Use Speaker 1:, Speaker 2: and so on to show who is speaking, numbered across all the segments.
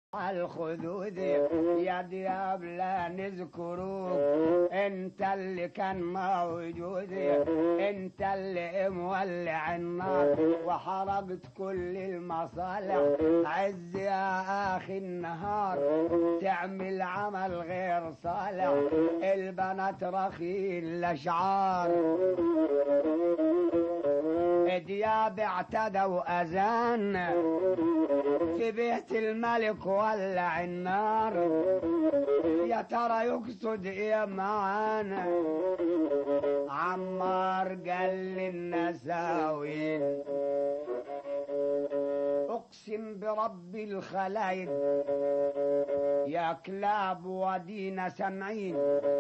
Speaker 1: الخدود يا دياب لا نذكروك انت اللي كان موجود انت اللي مولع النار وحرقت كل المصالح عز يا اخي النهار تعمل عمل غير صالح البنات رخيل الاشعار دياب اعتدوا اذان في بيت الملك ولع النار يا ترى يقصد ايه معانا عمار قال للنساوين اقسم برب الخلايق يا كلاب ودينا سمعين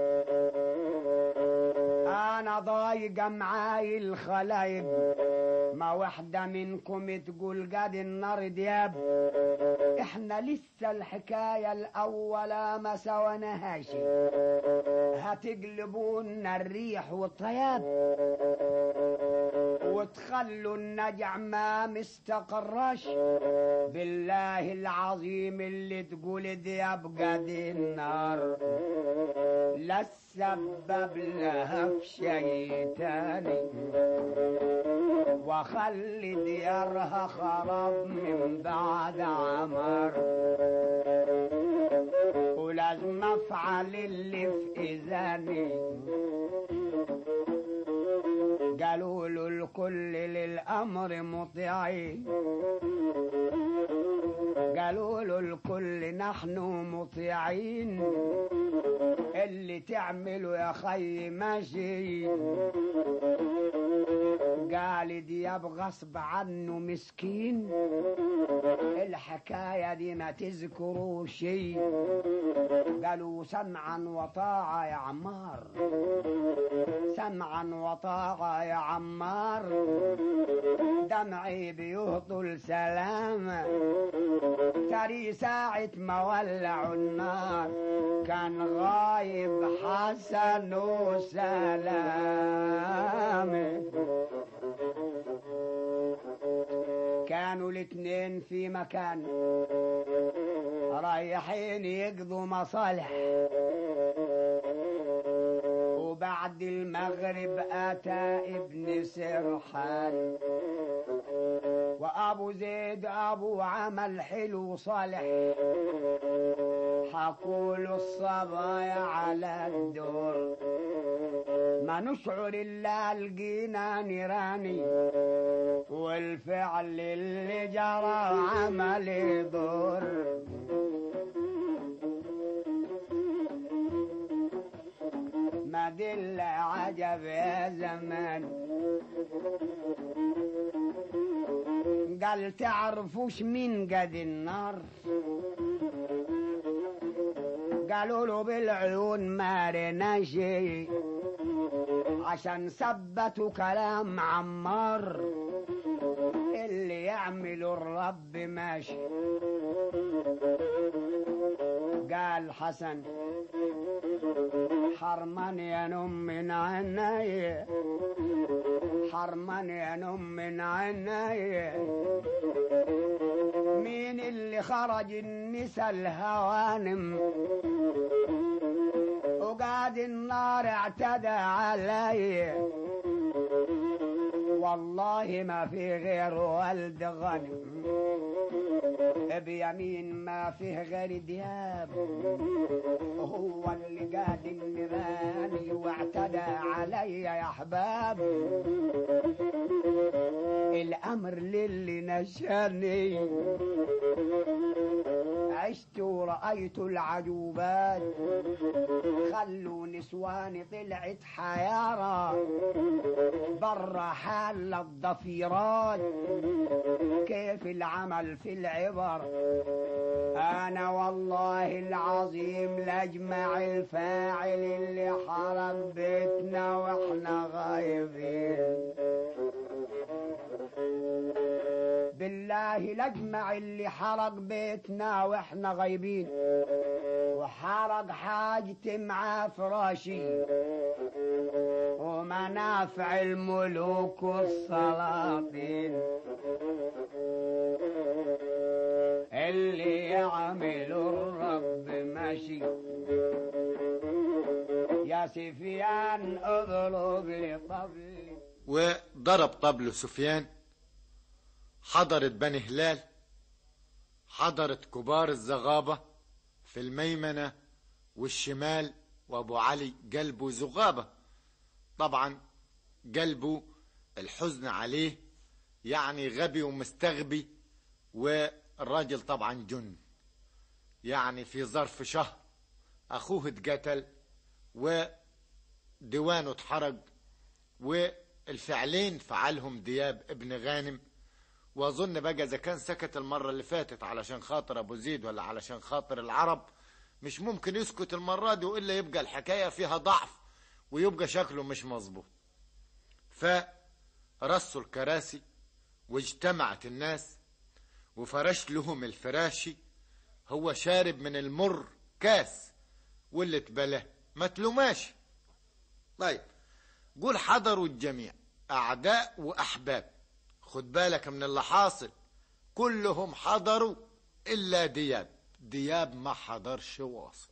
Speaker 1: انا ضايقه معاي الخلايق ما واحدة منكم تقول قاد النار دياب احنا لسه الحكاية الاولى ما سويناهاش هتقلبونا الريح والطياب وتخلوا النجع ما مستقراش بالله العظيم اللي تقول دياب قاد النار لا تسبب لها في شيء تاني وخلي ديارها خراب من بعد عمر ولازم افعل اللي في اذاني قالوا له الكل للامر مطيعين قالوا له الكل نحن مطيعين اللي تعمله يا خي ماشي قال دياب غصب عنه مسكين الحكاية دي ما تذكروا شيء قالوا سمعا وطاعة يا عمار سمعا وطاعة يا عمار دمعي بيهطل سلام تري ساعة ما ولعوا النار كان غايب حسن وسلام كانوا الاتنين في مكان رايحين يقضوا مصالح وبعد المغرب أتى ابن سرحان وأبو زيد أبو عمل حلو صالح حقول الصبايا على الدور ما نشعر إلا لقينا نيراني والفعل اللي جرى عمل يضر ما دل عجب يا زمان قال تعرفوش مين قد النار قالوا له بالعيون ما رنا شيء عشان ثبتوا كلام عمار اللي يعملوا الرب ماشي قال حسن حرمان يا نم من عيني حرمان يا نم من عيني مين اللي خرج النساء الهوانم وقاد النار اعتدى علي والله ما في غير والد غنم بيمين ما فيه غير دياب هو اللي قاد النيراني واعتدى علي يا احباب الامر للي نشاني عشت ورأيت العجوبات خلوا نسواني طلعت حيارة برا حال الضفيرات كيف العمل في العبر انا والله العظيم لاجمع الفاعل اللي حرم بيتنا واحنا غايبين بالله لاجمع اللي حرق بيتنا واحنا غايبين وحرق حاجتي مع فراشي ومنافع الملوك والسلاطين اللي اللي يعمل الرب ماشي يا سفيان اضرب لي طبلي
Speaker 2: وضرب طبله سفيان حضرت بني هلال حضرت كبار الزغابة في الميمنة والشمال وابو علي قلبه زغابة طبعا قلبه الحزن عليه يعني غبي ومستغبي والراجل طبعا جن يعني في ظرف شهر اخوه اتقتل وديوانه اتحرق والفعلين فعلهم دياب ابن غانم واظن بقى اذا كان سكت المره اللي فاتت علشان خاطر ابو زيد ولا علشان خاطر العرب مش ممكن يسكت المره دي والا يبقى الحكايه فيها ضعف ويبقى شكله مش مظبوط فرصوا الكراسي واجتمعت الناس وفرش لهم الفراشي هو شارب من المر كاس واللي اتبلاه ما تلوماش طيب قول حضروا الجميع اعداء واحباب خد بالك من اللي حاصل كلهم حضروا الا دياب دياب ما حضرش واصل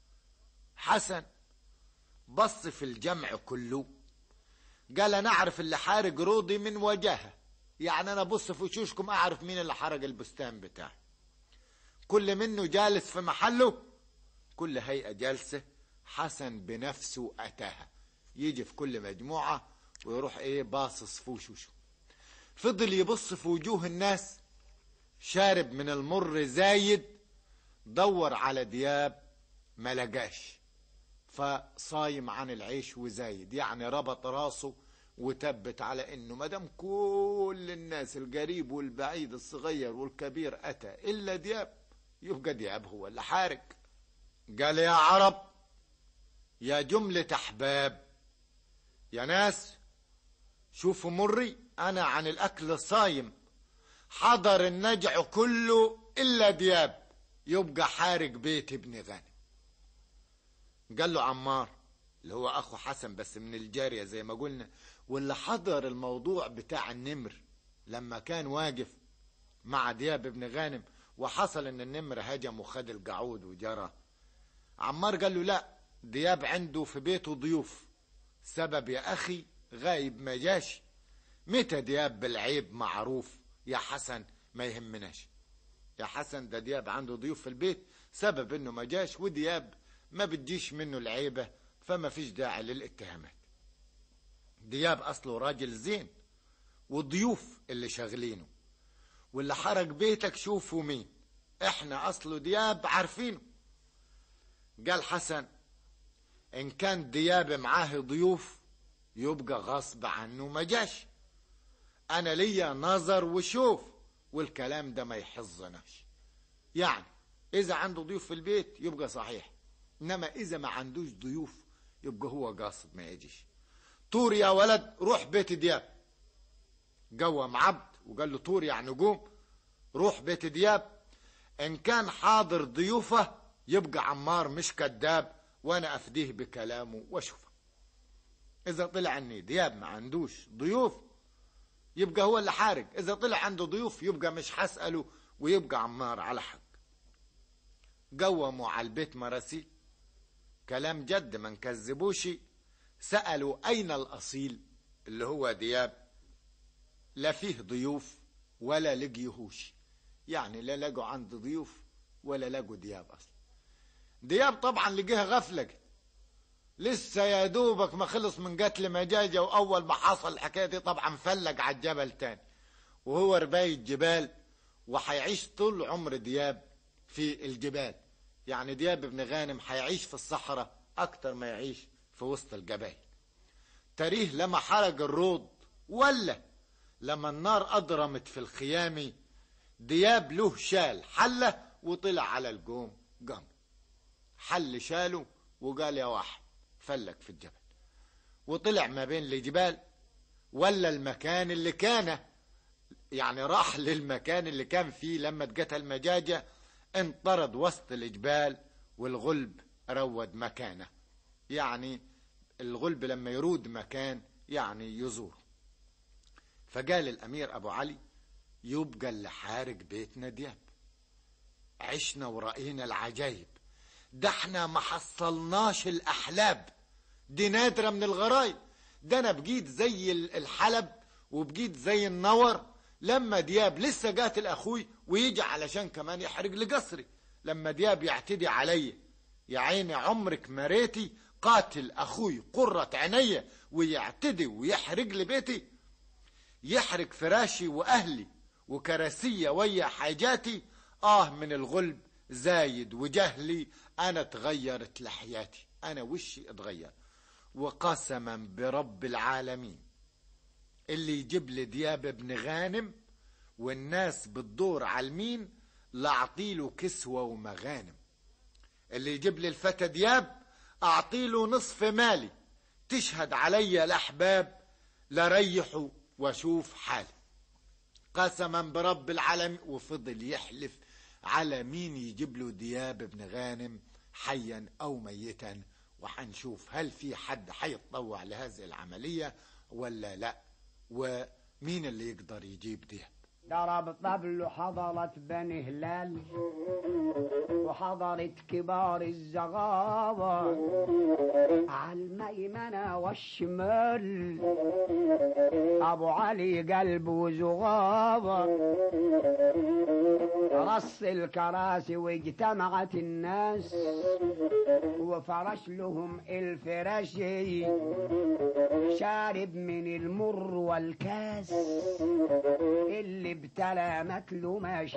Speaker 2: حسن بص في الجمع كله قال انا اعرف اللي حارق روضي من وجهه يعني انا ابص في وشوشكم اعرف مين اللي حرق البستان بتاعي كل منه جالس في محله كل هيئة جالسة حسن بنفسه أتاها يجي في كل مجموعة ويروح ايه باصص في وشوشه فضل يبص في وجوه الناس شارب من المر زايد دور على دياب ما لقاش فصايم عن العيش وزايد يعني ربط راسه وتبت على انه مدام كل الناس القريب والبعيد الصغير والكبير اتى الا دياب يبقى دياب هو اللي حارق قال يا عرب يا جملة احباب يا ناس شوفوا مري انا عن الاكل صايم حضر النجع كله الا دياب يبقى حارق بيت ابن غانم قال له عمار اللي هو اخو حسن بس من الجارية زي ما قلنا واللي حضر الموضوع بتاع النمر لما كان واقف مع دياب ابن غانم وحصل ان النمر هجم وخد القعود وجرى عمار قال له لا دياب عنده في بيته ضيوف سبب يا اخي غايب ما جاش متى دياب بالعيب معروف يا حسن ما يهمناش يا حسن ده دياب عنده ضيوف في البيت سبب انه ما جاش ودياب ما بتجيش منه العيبة فما فيش داعي للاتهامات دياب اصله راجل زين وضيوف اللي شاغلينه واللي حرق بيتك شوفوا مين احنا اصله دياب عارفينه قال حسن ان كان دياب معاه ضيوف يبقى غصب عنه ما جاش انا ليا نظر وشوف والكلام ده ما يحظناش يعني اذا عنده ضيوف في البيت يبقى صحيح انما اذا ما عندوش ضيوف يبقى هو قاصد ما يجيش طور يا ولد روح بيت دياب قوم عبد وقال له طور يعني قوم روح بيت دياب ان كان حاضر ضيوفه يبقى عمار مش كذاب وانا افديه بكلامه واشوفه اذا طلع اني دياب ما عندوش ضيوف يبقى هو اللي حارق اذا طلع عنده ضيوف يبقى مش هسأله ويبقى عمار على حق قوموا على البيت مراسيل كلام جد ما نكذبوش سألوا أين الأصيل اللي هو دياب لا فيه ضيوف ولا لقيهوش يعني لا لقوا عند ضيوف ولا لقوا دياب أصلا دياب طبعا لقيها غفلة لسه يا دوبك ما خلص من قتل مجاجة وأول ما حصل الحكاية دي طبعا فلق على الجبل تاني وهو رباية جبال وحيعيش طول عمر دياب في الجبال يعني دياب ابن غانم حيعيش في الصحراء أكتر ما يعيش في وسط الجبال تاريه لما حرق الروض ولا لما النار أضرمت في الخيام دياب له شال حلة وطلع على الجوم قام حل شاله وقال يا واحد فلك في الجبل وطلع ما بين الجبال ولا المكان اللي كان يعني راح للمكان اللي كان فيه لما اتقتل مجاجة انطرد وسط الجبال والغلب رود مكانه يعني الغلب لما يرود مكان يعني يزور فقال الأمير أبو علي يبقى اللي حارق بيتنا دياب عشنا ورأينا العجايب ده احنا ما حصلناش الأحلاب دي نادرة من الغرايب ده أنا بجيت زي ال- الحلب وبجيت زي النور لما دياب لسه قاتل أخوي ويجي علشان كمان يحرق لي قصري لما دياب يعتدي علي يا عيني عمرك مريتي قاتل أخوي قرة عينيا ويعتدي ويحرق لي بيتي يحرق فراشي وأهلي وكراسية ويا حاجاتي آه من الغلب زايد وجهلي أنا تغيرت لحياتي أنا وشي اتغير وقسما برب العالمين اللي يجيب لي دياب ابن غانم والناس بتدور على المين لأعطيله كسوة ومغانم اللي يجيب لي الفتى دياب أعطيله نصف مالي تشهد علي الأحباب لريحه واشوف حالي قسما برب العالمين وفضل يحلف على مين يجيب له دياب ابن غانم حيا او ميتا وحنشوف هل في حد حيتطوع لهذه العملية ولا لا ومين اللي يقدر يجيب دياب
Speaker 1: ضرب طبل حضرت بني هلال وحضرت كبار الزغابة على الميمنة والشمال أبو علي قلب وزغابة رص الكراسي واجتمعت الناس وفرش لهم الفراشي شارب من المر والكاس اللي ابتلى متله ماشي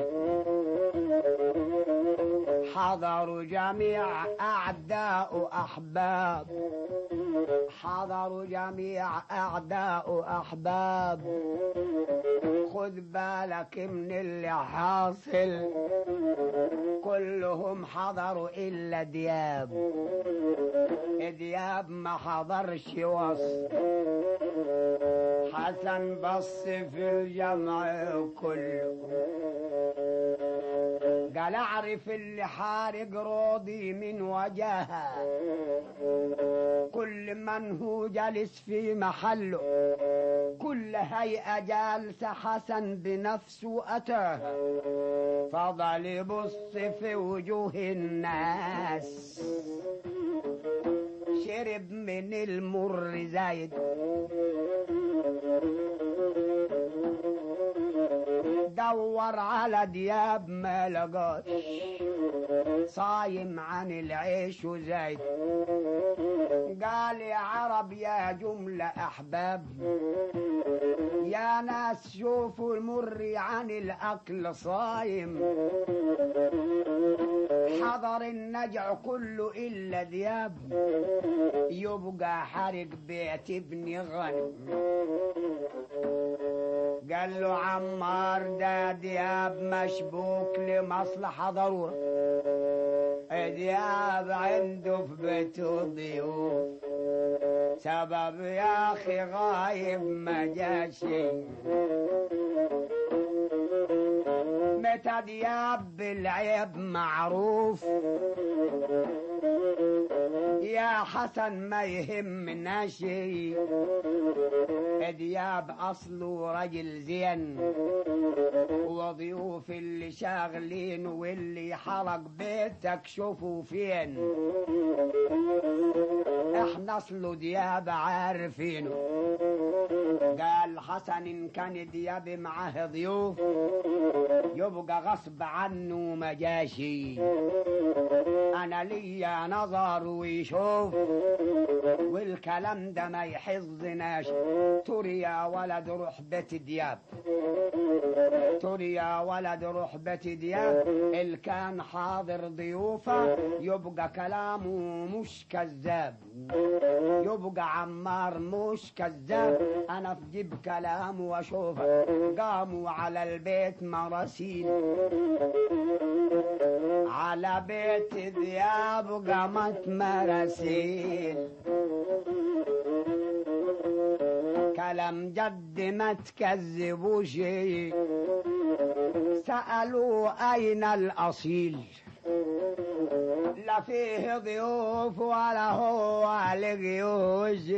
Speaker 1: حضروا جميع أعداء أحباب حضروا جميع أعداء أحباب خذ بالك من اللي حاصل كلهم حضروا إلا دياب دياب ما حضرش وصل حسن بص في الجمع كله قال اعرف اللي حارق روضي من وجهها كل من هو جالس في محله كل هيئة جالسة حسن بنفسه أتاها فضل يبص في وجوه الناس شرب من المر زايد دور على دياب ما لقاش صايم عن العيش وزايد قال يا عرب يا جملة أحباب يا ناس شوفوا المر عن الأكل صايم حضر النجع كله إلا دياب يبقى حرق بيت ابن غنم قال له عمار ده دياب مشبوك لمصلحة ضرورة دياب عنده في بيته ضيوف سبب يا أخي غايب ما جاشي متى دياب بالعيب معروف يا حسن ما يهمنا شي دياب اصله رجل زين وضيوف اللي شاغلين واللي حرق بيتك شوفوا فين احنا اصله دياب عارفينه قال حسن ان كان دياب معاه ضيوف يبقى غصب عنه ما جاشي انا ليا نظر ويشوف والكلام ده ما يحظناش تري يا ولد روح بيت دياب تري يا ولد روح بيت دياب اللي كان حاضر ضيوفه يبقى كلامه مش كذاب يبقى عمار مش كذاب انا في جيب كلامه واشوفه قاموا على البيت مراسيل على بيت ذياب قامت مراسيل كلام جد ما تكذبوش سألوا أين الأصيل لا فيه ضيوف ولا هو لقيوش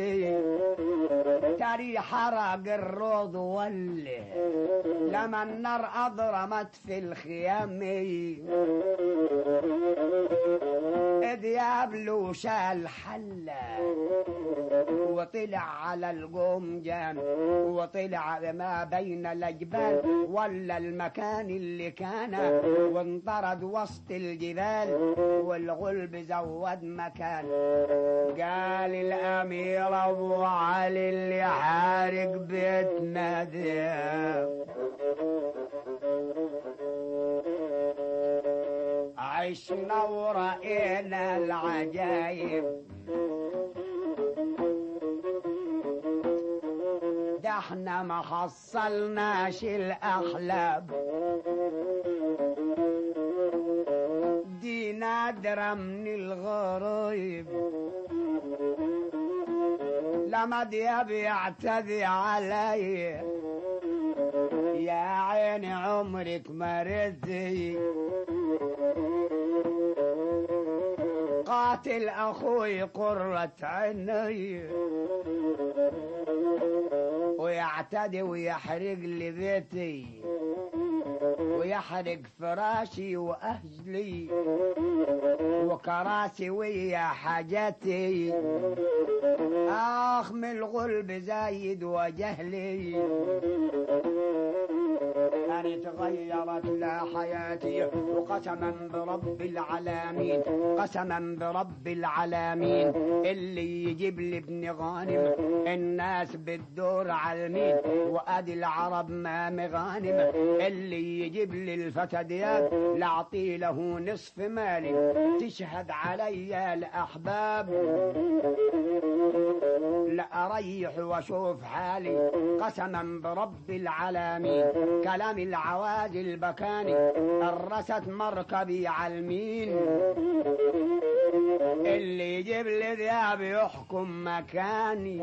Speaker 1: تري حرق الروض وله لما النار أضرمت في الخيام ديابلو شال حلة وطلع على القمجان وطلع ما بين الجبال ولا المكان اللي كان وانطرد وسط الجبال والغلب زود مكان قال الأمير أبو علي اللي حارق بيتنا دياب عشنا ورأينا العجايب ده احنا ما حصلناش الأحلام دي نادرة من الغرايب لما دياب يعتدي علي يا عيني عمرك ما ردي قاتل اخوي قرة عيني ويعتدي ويحرق لي بيتي ويحرق فراشي واهلي وكراسي ويا حاجتي اخ من الغلب زايد وجهلي أنا تغيرت لا حياتي وقسما برب العالمين قسما برب العالمين اللي يجيب لي ابن غانم الناس بتدور على المين وادي العرب ما مغانم اللي يجيب لي الفتى دياب لاعطي له نصف مالي تشهد علي الاحباب لا اريح واشوف حالي قسما برب العالمين كلام العوادي البكاني الرست مركبي على المين اللي يجيب لي ذياب يحكم مكاني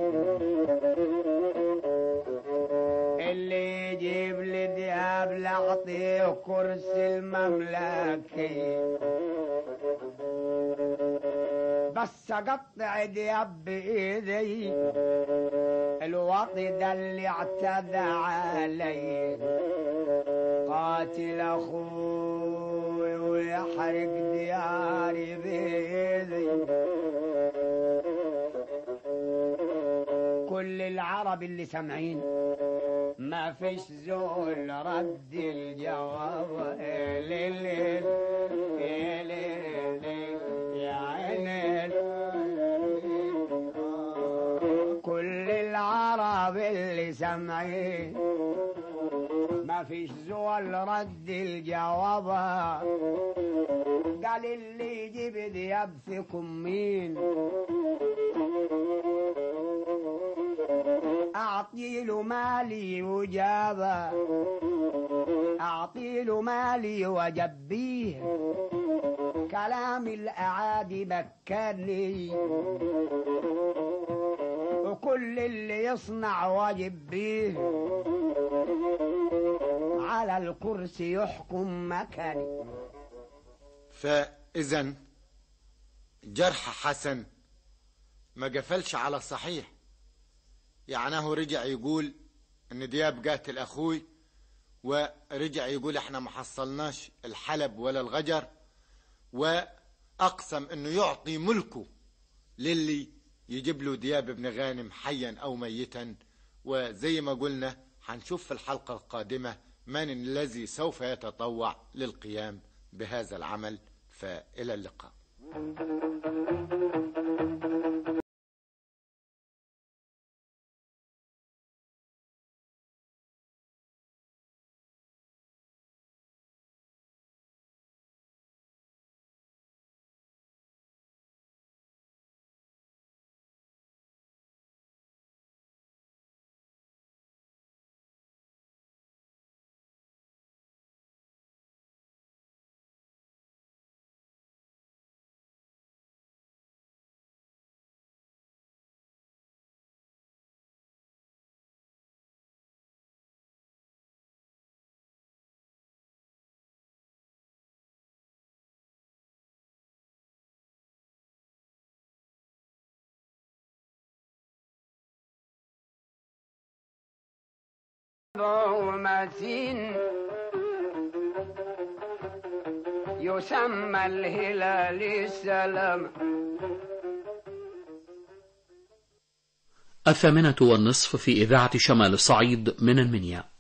Speaker 1: اللي يجيب لي ذياب لاعطيه كرسي المملكي بس اقطع دياب بايدي الوطي ده اللي اعتدى علي قاتل اخوي ويحرق دياري بايدي كل العرب اللي سامعين ما فيش زول رد الجواب ليل يا عيني كل العرب اللي سامعين ما فيش زول رد الجواب قال اللي يجيب دياب فيكم مين أعطي له مالي وجابه أعطي له مالي وجبيه كلام الأعادي بكرني وكل اللي يصنع واجب بيه على الكرسي يحكم مكاني
Speaker 2: فإذا جرح حسن ما قفلش على صحيح يعناه رجع يقول ان دياب قاتل اخوي ورجع يقول احنا ما حصلناش الحلب ولا الغجر واقسم انه يعطي ملكه للي يجيب له دياب ابن غانم حيا او ميتا وزي ما قلنا هنشوف في الحلقة القادمة من الذي سوف يتطوع للقيام بهذا العمل فإلى اللقاء
Speaker 1: متين يسمى الهلال السلام
Speaker 3: الثامنة والنصف في إذاعة شمال الصعيد من المنيا